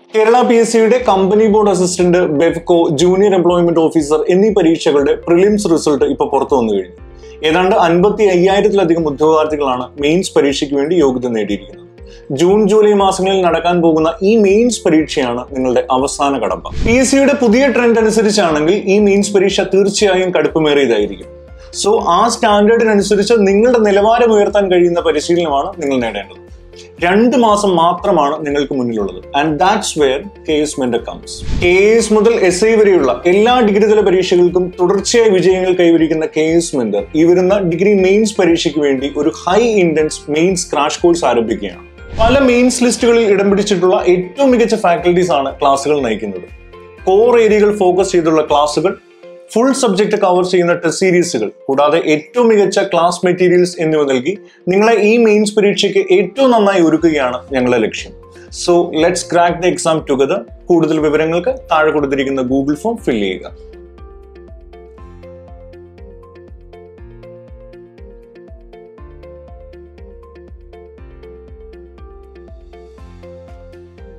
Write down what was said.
Kerala P S സിയുടെ company board assistant Bevco junior employment officer എന്നീ പരീക്ഷകളുടെ പ്രിലിംസ് റിസൾട്ട് ഇപ്പൊ പുറത്തു വന്നു കഴിഞ്ഞു ഏതാണ്ട് അൻപത്തി അയ്യായിരത്തിലധികം ഉദ്യോഗാർത്ഥികളാണ് മെയിൻസ് പരീക്ഷയ്ക്ക് വേണ്ടി യോഗ്യത നേടിയിരിക്കുന്നത് ജൂൺ ജൂലൈ മാസങ്ങളിൽ നടക്കാൻ പോകുന്ന ഈ മെയിൻസ് പരീക്ഷയാണ് നിങ്ങളുടെ അവസാന കടമ്പ പി എസ് സിയുടെ പുതിയ ട്രെൻഡ് അനുസരിച്ചാണെങ്കിൽ ഈ മെയിൻസ് പരീക്ഷ തീർച്ചയായും കടുപ്പമേറിയതായിരിക്കും സോ ആ സ്റ്റാൻഡേർഡിനനുസരിച്ച് നിങ്ങളുടെ നിലവാരം ഉയർത്താൻ കഴിയുന്ന പരിശീലനമാണ് നിങ്ങൾ നേടേണ്ടത് രണ്ട് മാസം മാത്രമാണ് നിങ്ങൾക്ക് മുന്നിലുള്ളത് and that's where K S mentor comes K S മുതൽ എസ് ഐ വരെയുള്ള എല്ലാ ഡിഗ്രി തല പരീക്ഷകൾക്കും തുടർച്ചയായ വിജയങ്ങൾ കൈവരിക്കുന്ന കെ എസ് മെന്റർ ഈ വരുന്ന ഡിഗ്രി മെയിൻസ് പരീക്ഷയ്ക്ക് വേണ്ടി ഒരു high intense mains crash course ആരംഭിക്കുകയാണ് പല മെയിൻസ് ലിസ്റ്റുകളിൽ ഇടം പിടിച്ചിട്ടുള്ള ഏറ്റവും മികച്ച ഫാക്കൽറ്റീസ് ആണ് ക്ലാസ്സുകൾ നയിക്കുന്നത് കോർ ഏരിയകൾ ഫോക്കസ് ചെയ്തുള്ള ക്ലാസ്സുകൾ ഫുൾ സബ്ജക്ട് കവർ ചെയ്യുന്ന ടെസ്റ്റ് സീരീസുകൾ കൂടാതെ ഏറ്റവും മികച്ച ക്ലാസ് മെറ്റീരിയൽസ് എന്നിവ നൽകി നിങ്ങളെ ഈ മെയിൻസ് പരീക്ഷയ്ക്ക് ഏറ്റവും നന്നായി ഒരുക്കുകയാണ് ഞങ്ങളുടെ ലക്ഷ്യം so let's crack the exam together കൂടുതൽ വിവരങ്ങൾക്ക് താഴെ കൊടുത്തിരിക്കുന്ന ഗൂഗിൾ ഫോം ഫിൽ ചെയ്യുക